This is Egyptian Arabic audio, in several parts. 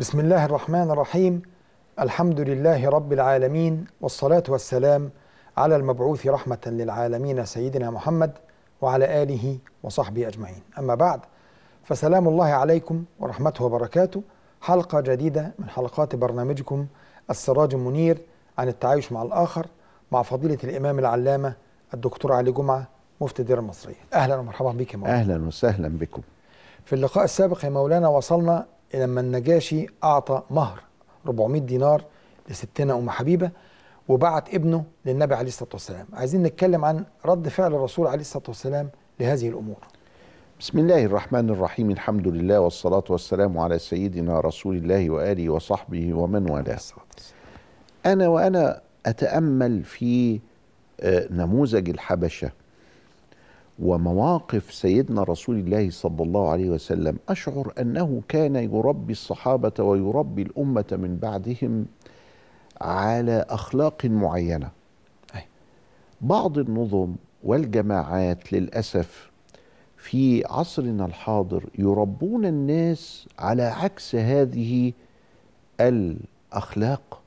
بسم الله الرحمن الرحيم الحمد لله رب العالمين والصلاة والسلام على المبعوث رحمة للعالمين سيدنا محمد وعلى آله وصحبه أجمعين أما بعد فسلام الله عليكم ورحمته وبركاته حلقة جديدة من حلقات برنامجكم السراج المنير عن التعايش مع الآخر مع فضيلة الإمام العلامة الدكتور علي جمعة مفتي الدير المصرية أهلا ومرحبا بك يا مولانا اهلا وسهلا بكم في اللقاء السابق يا مولانا وصلنا إلى لما النجاشي أعطى مهر 400 دينار لستنا أم حبيبة وبعت ابنه للنبي عليه الصلاة والسلام عايزين نتكلم عن رد فعل الرسول عليه الصلاة والسلام لهذه الأمور بسم الله الرحمن الرحيم الحمد لله والصلاة والسلام على سيدنا رسول الله وآله وصحبه ومن والاه الصلاة والسلام. أنا وأنا أتأمل في آه، نموذج الحبشة ومواقف سيدنا رسول الله صلى الله عليه وسلم أشعر أنه كان يربي الصحابة ويربي الأمة من بعدهم على أخلاق معينة أي. بعض النظم والجماعات للأسف في عصرنا الحاضر يربون الناس على عكس هذه الأخلاق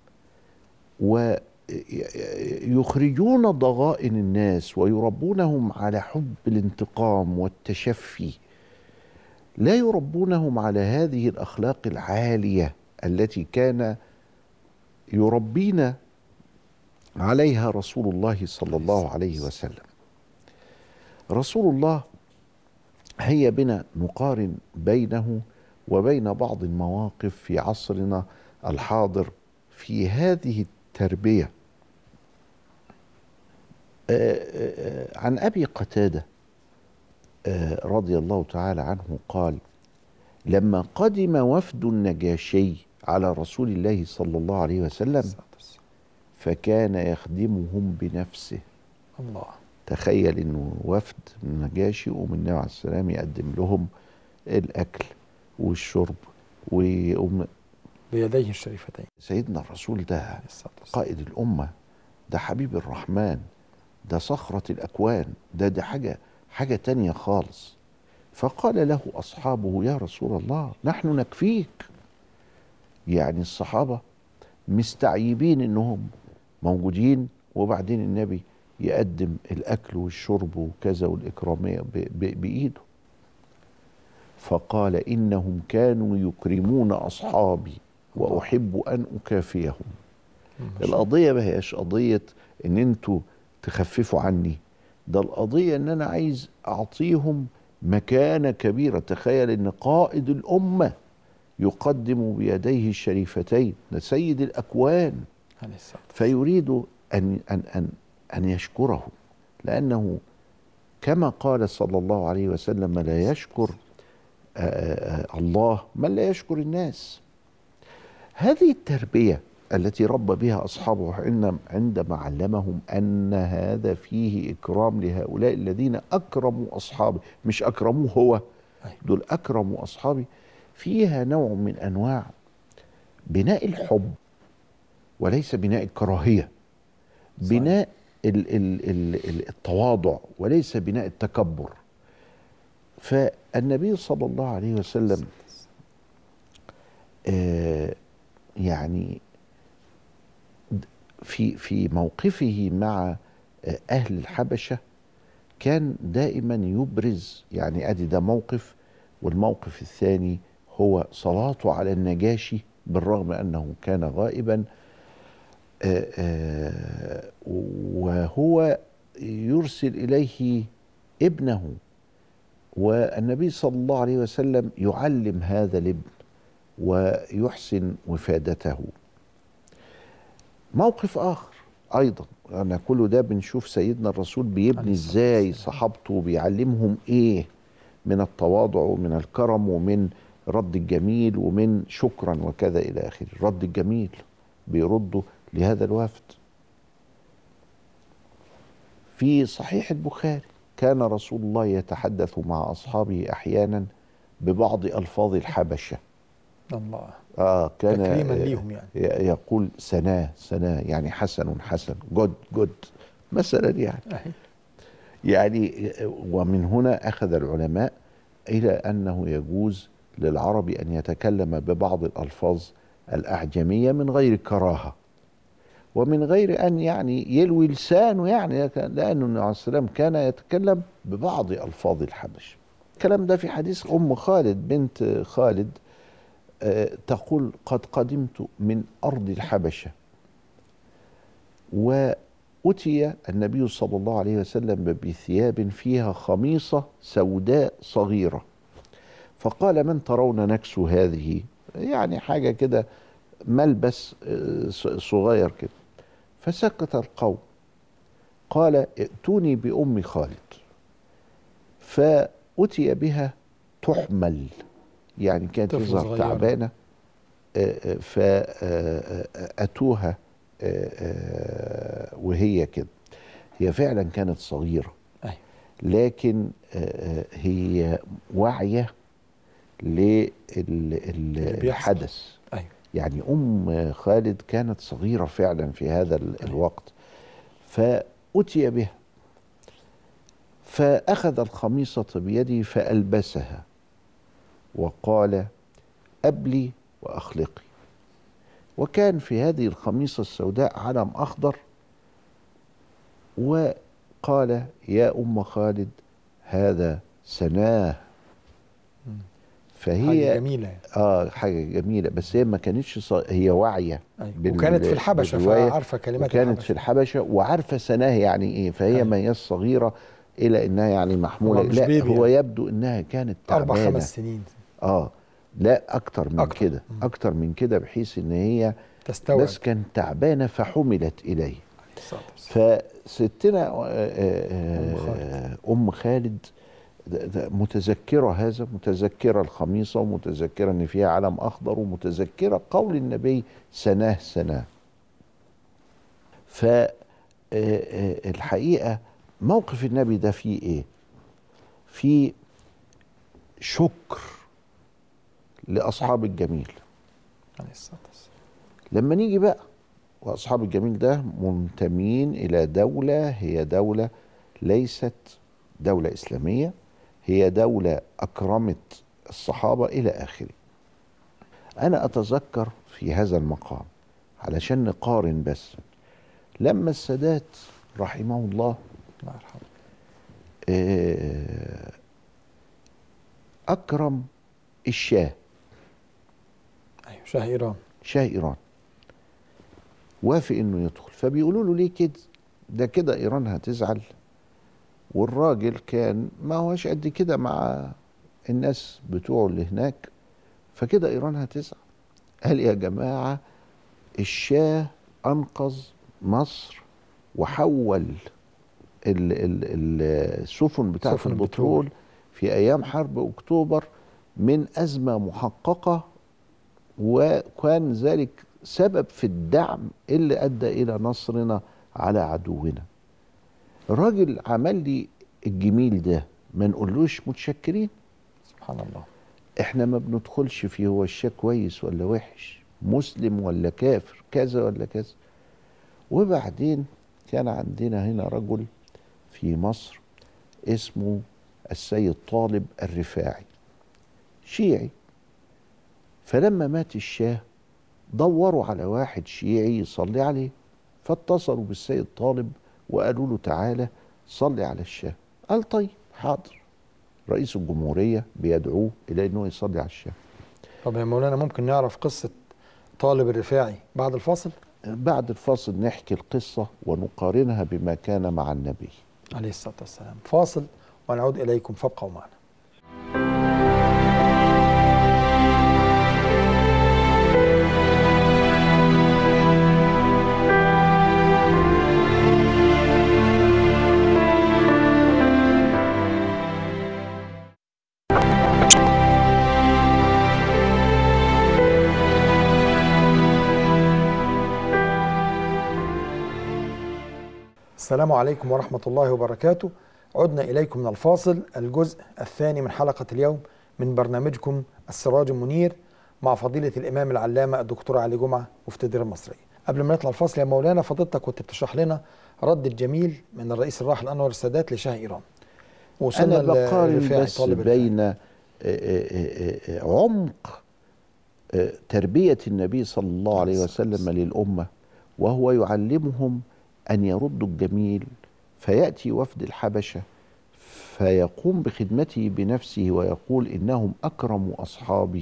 ويخرجون ضغائن الناس ويربونهم على حب الانتقام والتشفي لا يربونهم على هذه الأخلاق العالية التي كان يربينا عليها رسول الله صلى الله عليه وسلم رسول الله هيا بنا نقارن بينه وبين بعض المواقف في عصرنا الحاضر في هذه التربيه آه، آه، عن ابي قتاده آه، رضي الله تعالى عنه قال لما قدم وفد النجاشي على رسول الله صلى الله عليه وسلم الصلاة والسلام. فكان يخدمهم بنفسه الله تخيل انه وفد النجاشي ومن النبي عليه السلام يقدم لهم الاكل والشرب وأم بيديه الشريفتين سيدنا الرسول ده عليه الصلاة والسلام. قائد الامه ده حبيب الرحمن ده صخره الاكوان ده ده حاجه حاجه تانية خالص فقال له اصحابه يا رسول الله نحن نكفيك يعني الصحابه مستعيبين انهم موجودين وبعدين النبي يقدم الاكل والشرب وكذا والاكراميه ب- ب- بايده فقال انهم كانوا يكرمون اصحابي واحب ان اكافيهم ما شاء الله. القضيه ما هياش قضيه ان انتوا تخففوا عني ده القضيه ان انا عايز اعطيهم مكانه كبيره تخيل ان قائد الامه يقدم بيديه الشريفتين ده سيد الاكوان عليه الصلاة والسلام. فيريد ان ان ان ان يشكره لانه كما قال صلى الله عليه وسلم لا يشكر آه، آه، الله من لا يشكر الناس هذه التربيه التي ربى بها اصحابه عند- عندما علمهم ان هذا فيه اكرام لهؤلاء الذين اكرموا اصحابه مش اكرموه هو أيوة. دول اكرموا اصحابي فيها نوع من انواع بناء الحب وليس بناء الكراهيه صحيح. بناء ال ال ال ال التواضع وليس بناء التكبر فالنبي صلى الله عليه وسلم آه يعني د- في في موقفه مع آه، اهل الحبشه كان دائما يبرز يعني ادي ده موقف والموقف الثاني هو صلاته على النجاشي بالرغم انه كان غائبا آه، آه، وهو يرسل اليه ابنه والنبي صلى الله عليه وسلم يعلم هذا الابن ويحسن وفادته موقف اخر ايضا انا كل ده بنشوف سيدنا الرسول بيبني عليه الصلاة ازاي والسلام. صحابته بيعلمهم ايه من التواضع ومن الكرم ومن رد الجميل ومن شكرا وكذا الى اخره رد الجميل بيردوا لهذا الوفد في صحيح البخاري كان رسول الله يتحدث مع اصحابه احيانا ببعض الفاظ الحبشه الله اه كان تكريما ليهم يعني ي- يقول سناه سناه يعني حسن حسن جد جد مثلا يعني أهي. يعني ومن هنا اخذ العلماء الى انه يجوز للعرب أن يتكلم ببعض الألفاظ الأعجمية من غير كراهة ومن غير أن يعني يلوي لسانه يعني لأنه النبي عليه السلام كان يتكلم ببعض ألفاظ الحبش الكلام ده في حديث أم خالد بنت خالد آه، تقول قد قدمت من أرض الحبشة وأتي النبي صلى الله عليه وسلم بثياب فيها خميصة سوداء صغيرة فقال من ترون نكس هذه يعني حاجة كده ملبس آه، ص- صغير كده فسكت القوم قال ائتوني بأم خالد فأتي بها تحمل يعني كانت طفلة تظهر صغيرة. تعبانة فأتوها وهي كده هي فعلا كانت صغيرة أيوة. لكن آه، آه، هي واعية بيحصل. للحدث أيوة. يعني أم خالد كانت صغيرة فعلا في هذا ال- الوقت فأتي بها فأخذ الخميصة بيده فألبسها وقال أبلي وأخلقي وكان في هذه الخميصة السوداء علم أخضر وقال يا أم خالد هذا سناه حاجة فهي جميلة يعني. اه حاجه جميله بس هي ما كانتش ص... هي واعيه أيوة. بال- وكانت في الحبشة بالرواية، فعارفة كلمات وكانت في الحبشه وعارفه سناه يعني ايه فهي أيوة. ما هياش صغيره الى انها يعني محموله هو مش لا بيبي هو يعني. يبدو انها كانت أربع تعبانه خمس سنين اه لا اكتر من أكتر. كده مم. اكتر من كده بحيث ان هي تستوعب بس كانت تعبانه فحملت اليه الصلاة والسلام. فستنا آه، آه، أم خالد. آه، ام خالد ده- ده متذكره هذا متذكره الخميصه ومتذكره ان فيها علم اخضر ومتذكره قول النبي سناه سناه فالحقيقه موقف النبي ده فيه ايه في شكر لاصحاب الجميل عليه الصلاة والسلام. لما نيجي بقى واصحاب الجميل ده منتمين الى دوله هي دوله ليست دوله اسلاميه هي دوله اكرمت الصحابه الى اخره انا اتذكر في هذا المقام علشان نقارن بس لما السادات رحمه الله الله يرحمه آه، اكرم الشاه أيوة شاه إيران شاه ايران وافق انه يدخل فبيقولوا له ليه كده ده كده ايران هتزعل والراجل كان ما هوش قد كده مع الناس بتوعه اللي هناك فكده ايران هتزعل قال يا جماعه الشاه انقذ مصر وحول ال- ال- ال- السفن بتاعه سفن البترول البترول. في ايام حرب اكتوبر من ازمه محققه وكان ذلك سبب في الدعم اللي ادى الى نصرنا على عدونا الراجل عمل لي الجميل ده ما نقولوش متشكرين سبحان الله احنا ما بندخلش فيه هو الشيء كويس ولا وحش مسلم ولا كافر كذا ولا كذا وبعدين كان عندنا هنا رجل في مصر اسمه السيد طالب الرفاعي شيعي فلما مات الشاه دوروا على واحد شيعي يصلي عليه فاتصلوا بالسيد طالب وقالوا له تعالى صلي على الشاه قال طيب حاضر رئيس الجمهورية بيدعوه إلى أنه يصلي على الشاه طب يا مولانا ممكن نعرف قصة طالب الرفاعي بعد الفاصل بعد الفاصل نحكي القصة ونقارنها بما كان مع النبي عليه الصلاة والسلام فاصل ونعود إليكم فابقوا معنا السلام عليكم ورحمة الله وبركاته عدنا إليكم من الفاصل الجزء الثاني من حلقة اليوم من برنامجكم السراج المنير مع فضيلة الإمام العلامة الدكتور علي جمعة مفتي الدير المصرية قبل ما نطلع الفاصل يا مولانا فضيلتك كنت بتشرح لنا رد الجميل من الرئيس الراحل أنور السادات لشاه إيران أنا بقارن للرفاعي بس طالب الرفاعي. بين آه، آه، آه، عمق آه، تربية النبي صلى الله عليه وسلم للأمة وهو يعلمهم أن يردوا الجميل فيأتي وفد الحبشة فيقوم بخدمته بنفسه ويقول إنهم أكرم أصحابي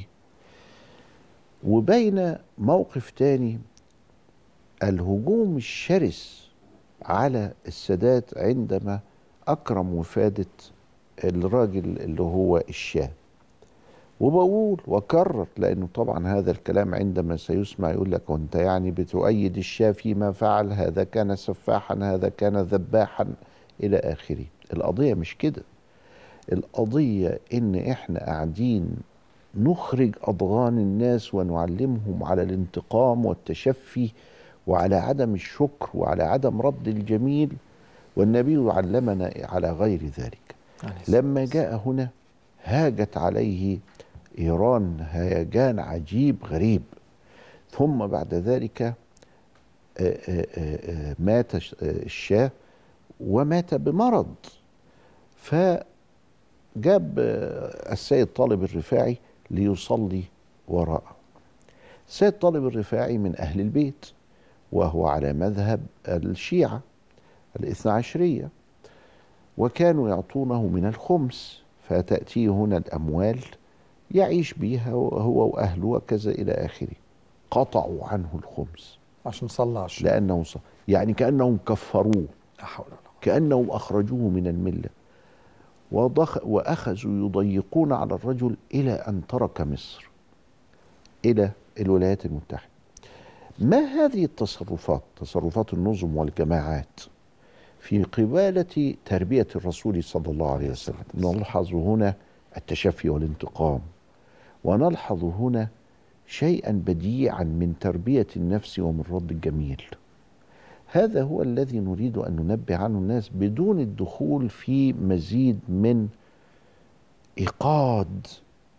وبين موقف تاني الهجوم الشرس على السادات عندما أكرم وفادة الراجل اللي هو الشاه وبقول وكرر لانه طبعا هذا الكلام عندما سيسمع يقول لك وانت يعني بتؤيد الشاه فيما فعل هذا كان سفاحا هذا كان ذباحا الى اخره القضيه مش كده القضيه ان احنا قاعدين نخرج اضغان الناس ونعلمهم على الانتقام والتشفي وعلى عدم الشكر وعلى عدم رد الجميل والنبي علمنا على غير ذلك عليه الصلاة لما جاء هنا هاجت عليه ايران هيجان عجيب غريب ثم بعد ذلك آه، آه، آه، آه، مات ش- آه، الشاه ومات بمرض فجاب آه، السيد طالب الرفاعي ليصلي وراءه السيد طالب الرفاعي من أهل البيت وهو على مذهب الشيعة الاثنى عشرية وكانوا يعطونه من الخمس فتأتيه هنا الأموال يعيش بها هو وأهله وكذا إلى آخره قطعوا عنه الخمس عشان صلى على الشيء لأنه ص... يعني كأنهم كفروه لا حول ولا قوة كأنهم أخرجوه من الملة وضخ... وأخذوا يضيقون على الرجل إلى أن ترك مصر إلى الولايات المتحدة ما هذه التصرفات تصرفات النظم والجماعات في قبالة تربية الرسول صلى الله عليه وسلم نلحظ هنا التشفي والانتقام ونلحظ هنا شيئا بديعا من تربية النفس ومن رد الجميل هذا هو الذي نريد أن ننبه عنه الناس بدون الدخول في مزيد من إيقاد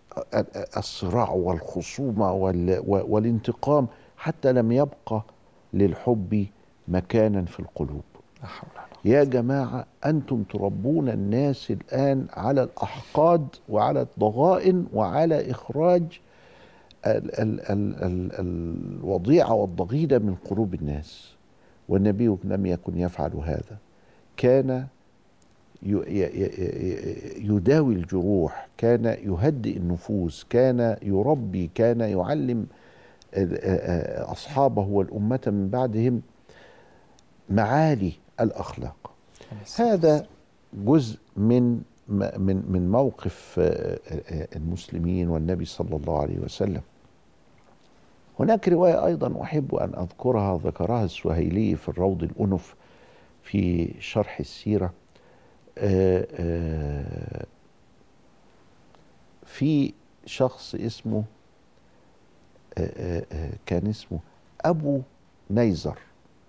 الصراع والخصومة وال- والانتقام حتى لم يبقى للحب مكانا في القلوب لا حول ولا قوة يا جماعة أنتم تربون الناس الآن على الأحقاد وعلى الضغائن وعلى إخراج ال ال ال ال الوضيعة والضغينة من قلوب الناس والنبي لم يكن يفعل هذا كان ي- ي- ي- يداوي الجروح كان يهدئ النفوس كان يربي كان يعلم ال- أصحابه والأمة من بعدهم معالي الأخلاق عليه الصلاة هذا جزء من م- من من موقف آه، آه، المسلمين والنبي صلى الله عليه وسلم هناك رواية أيضا أحب أن أذكرها ذكرها السهيلي في الروض الأنف في شرح السيرة آه، آه، في شخص اسمه آه، آه، آه، كان اسمه أبو نيزر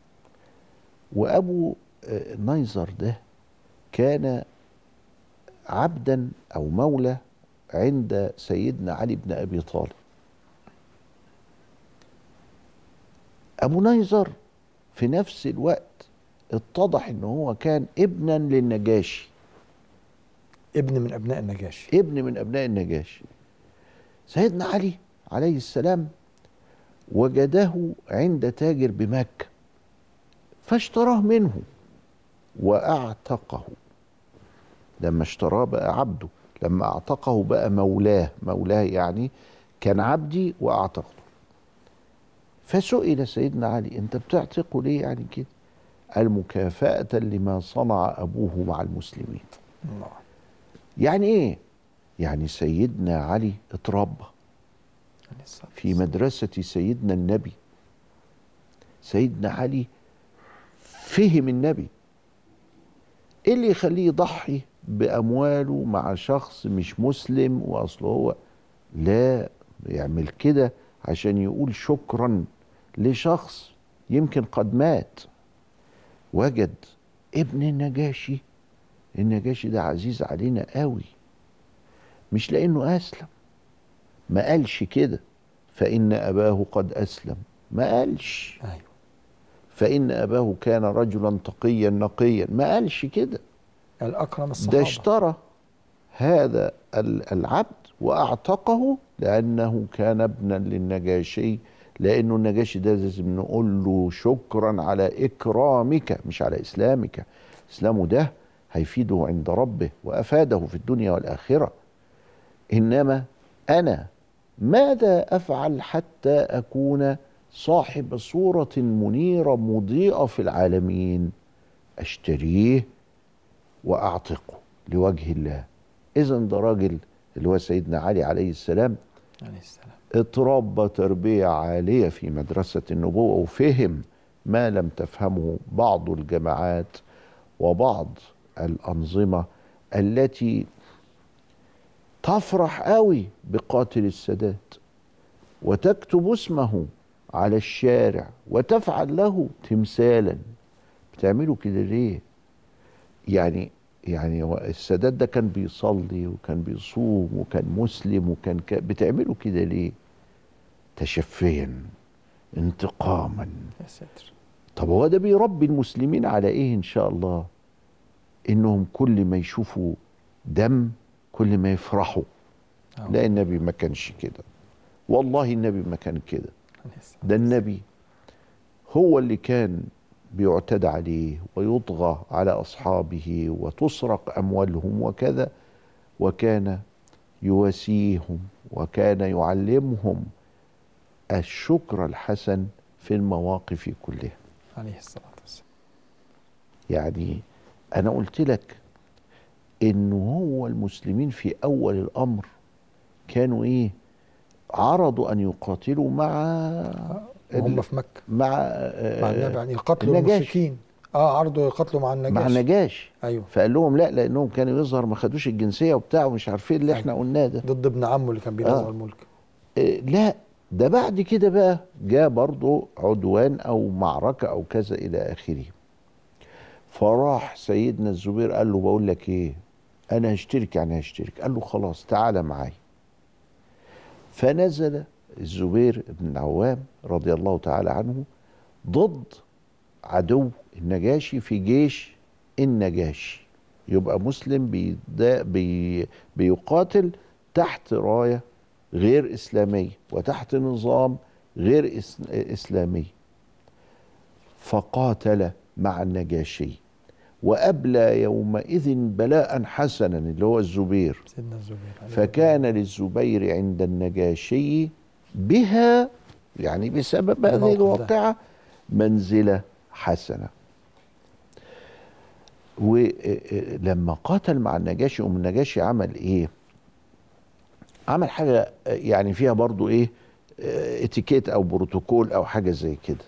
وأبو آه، نيزر ده كان عبدا أو مولى عند سيدنا علي بن أبي طالب أبو نيزر في نفس الوقت اتضح ان هو كان ابنا للنجاشي ابن من ابناء النجاشي ابن من ابناء النجاشي سيدنا علي عليه السلام وجده عند تاجر بمكة فاشتراه منه واعتقه لما اشتراه بقى عبده لما اعتقه بقى مولاه مولاه يعني كان عبدي واعتقته فسئل سيدنا علي انت بتعتقه ليه يعني كده قال مكافأة لما صنع أبوه مع المسلمين الله يعني إيه؟ يعني سيدنا علي اتربى عليه الصلاة في مدرسة سيدنا النبي سيدنا علي فهم النبي ايه اللي يخليه يضحي بامواله مع شخص مش مسلم واصله هو لا يعمل كده عشان يقول شكرا لشخص يمكن قد مات وجد ابن النجاشي النجاشي ده عزيز علينا قوي مش لانه اسلم ما قالش كده فان اباه قد اسلم ما قالش ايوه فان اباه كان رجلا تقيا نقيا ما قالش كده الاكرم ده الصحابه اشترى هذا ال- العبد واعتقه لانه كان ابنا للنجاشي لانه النجاشي ده لازم نقول له شكرا على اكرامك مش على اسلامك اسلامه ده هيفيده عند ربه وافاده في الدنيا والاخره انما انا ماذا افعل حتى اكون صاحب صوره منيره مضيئه في العالمين اشتريه واعتقه لوجه الله اذا ده راجل اللي هو سيدنا علي عليه السلام عليه السلام اتربى تربيه عاليه في مدرسه النبوه وفهم ما لم تفهمه بعض الجماعات وبعض الانظمه التي تفرح قوي بقاتل السادات وتكتب اسمه على الشارع وتفعل له تمثالا بتعملوا كده ليه يعني يعني هو السادات ده كان بيصلي وكان بيصوم وكان مسلم وكان ك... بتعملوا كده ليه تشفيا انتقاما يا ساتر طب هو ده بيربي المسلمين على ايه ان شاء الله انهم كل ما يشوفوا دم كل ما يفرحوا أعوذ لا النبي ما كانش كده والله النبي ما كان كده عليه السلام. ده النبي هو اللي كان بيعتدى عليه ويطغى على اصحابه وتسرق اموالهم وكذا وكان يواسيهم وكان يعلمهم الشكر الحسن في المواقف كلها عليه الصلاة والسلام يعني انا قلت لك انه هو المسلمين في اول الامر كانوا ايه عرضوا ان يقاتلوا مع وهم ال- في مكة مع مع النبي يعني يقاتلوا النجاشي. المشركين اه عرضوا يقاتلوا مع النجاشي مع النجاش ايوه فقال لهم لا لانهم كانوا يظهر ما خدوش الجنسيه وبتاع ومش عارفين اللي احنا قلناه ده ضد ابن عمه اللي كان بينازع آه. الملك إيه لا ده بعد كده بقى جاء برضه عدوان او معركه او كذا الى اخره فراح سيدنا الزبير قال له بقول لك ايه انا هشترك يعني هشترك قال له خلاص تعالى معايا فنزل الزبير بن العوام رضي الله تعالى عنه ضد عدو النجاشي في جيش النجاشي يبقى مسلم بيدا- بي بيقاتل تحت رايه غير اسلاميه وتحت نظام غير إس- اسلامي فقاتل مع النجاشي وابلى يومئذ بلاء حسنا اللي هو الزبير سيدنا الزبير عليه فكان للزبير عند النجاشي بها يعني بسبب هذه الموقف ده. الواقعة منزلة حسنة ولما قاتل مع النجاشي أم النجاشي عمل ايه عمل حاجة يعني فيها برضو ايه اه، اتيكيت او بروتوكول او حاجة زي كده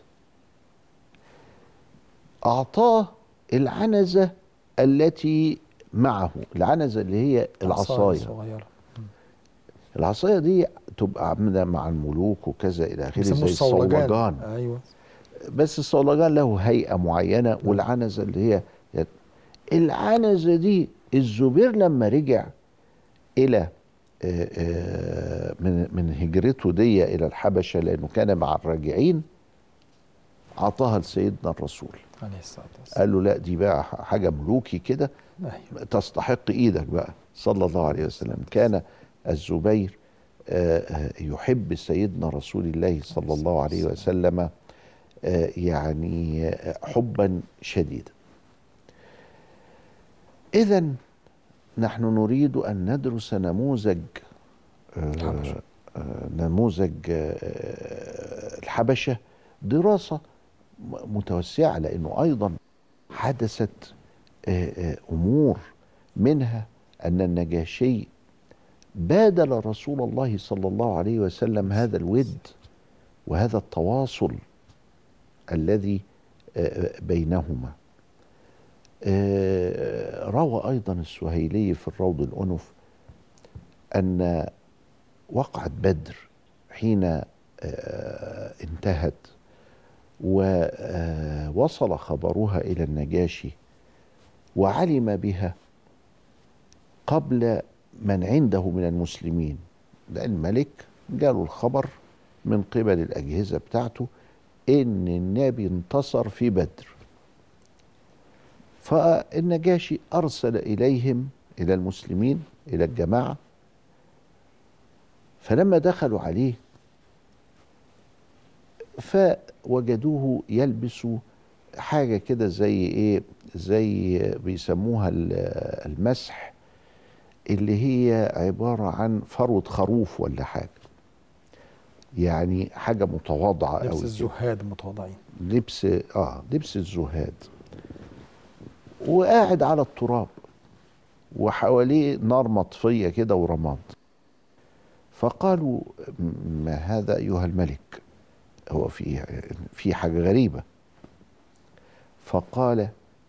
اعطاه العنزة التي معه العنزة اللي هي العصاية الصغيرة العصايه دي تبقى عامله مع الملوك وكذا الى اخره بيسموه زي الصولجان الصولجان ايوه بس الصولجان له هيئه معينه والعنزه اللي هي العنزه دي الزبير لما رجع الى آه، آه، من من هجرته دي الى الحبشه لانه كان مع الراجعين عطاها لسيدنا الرسول عليه الصلاة والسلام قال له لا دي بقى حاجه ملوكي كده ايوه تستحق ايدك بقى صلى الله عليه وسلم كان الزبير آه، آه، يحب سيدنا رسول الله صلى الله عليه وسلم آه، يعني آه، حبا شديدا اذا نحن نريد ان ندرس نموذج آه، الحبشة. آه، نموذج آه، الحبشه دراسه م- متوسعه لانه ايضا حدثت آه، آه، امور منها ان النجاشي بادل رسول الله صلى الله عليه وسلم هذا الود وهذا التواصل الذي آه، آه، بينهما آه، روى ايضا السهيلي في الروض الانف ان وقعة بدر حين آه، انتهت ووصل خبرها الى النجاشي وعلم بها قبل من عنده من المسلمين ده الملك جاله الخبر من قبل الأجهزة بتاعته إن النبي انتصر في بدر فالنجاشي أرسل إليهم إلى المسلمين إلى الجماعة فلما دخلوا عليه فوجدوه يلبس حاجة كده زي ايه زي بيسموها ال- المسح اللي هي عبارة عن فروة خروف ولا حاجة يعني حاجة متواضعة لبس أوي كده. الزهاد المتواضعين لبس اه لبس الزهاد وقاعد على التراب وحواليه نار مطفيه كده ورماد فقالوا ما هذا ايها الملك هو في في حاجه غريبه فقال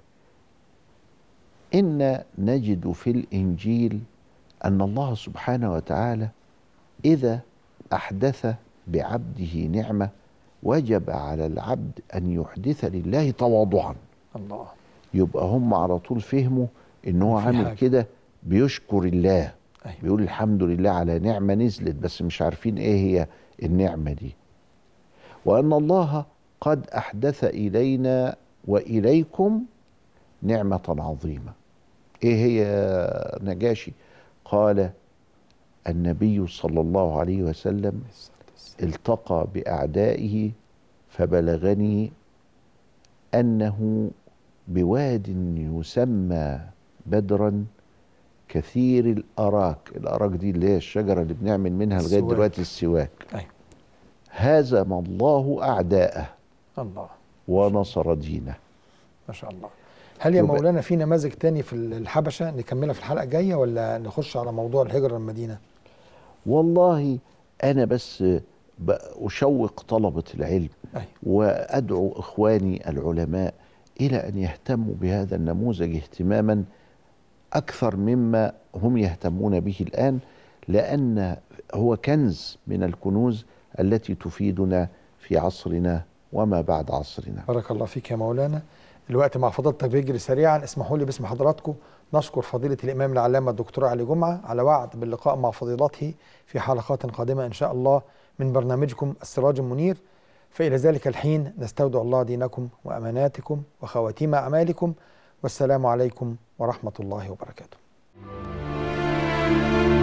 ان نجد في الانجيل ان الله سبحانه وتعالى اذا احدث بعبده نعمه وجب على العبد ان يحدث لله تواضعا الله يبقى هم على طول فهموا ان هو في عامل حاجة. كده بيشكر الله أيوة. بيقول الحمد لله على نعمه نزلت بس مش عارفين ايه هي النعمه دي وان الله قد احدث الينا واليكم نعمه عظيمه ايه هي يا نجاشي قال النبي صلى الله عليه وسلم التقى باعدائه فبلغني انه بواد يسمى بدرا كثير الاراك الاراك دي اللي هي الشجره اللي بنعمل منها لغايه السواك. دلوقتي السواك أيوة. هزم الله اعداءه الله ونصر دينه ما شاء الله هل يا يبقى- مولانا في نماذج تاني في الحبشة نكملها في الحلقة الجاية ولا نخش على موضوع الهجرة للمدينة والله انا بس ب- اشوق طلبه العلم أيوة. وادعو اخواني العلماء الى ان يهتموا بهذا النموذج اهتماما اكثر مما هم يهتمون به الان لان هو كنز من الكنوز التي تفيدنا في عصرنا وما بعد عصرنا بارك الله فيك يا مولانا الوقت مع فضيلتك بيجري سريعا اسمحوا لي باسم حضراتكم نشكر فضيلة الإمام العلامة الدكتور علي جمعة على وعد باللقاء مع فضيلته في حلقات قادمة إن شاء الله من برنامجكم السراج المنير فإلى ذلك الحين نستودع الله دينكم وأماناتكم وخواتيم أعمالكم والسلام عليكم ورحمة الله وبركاته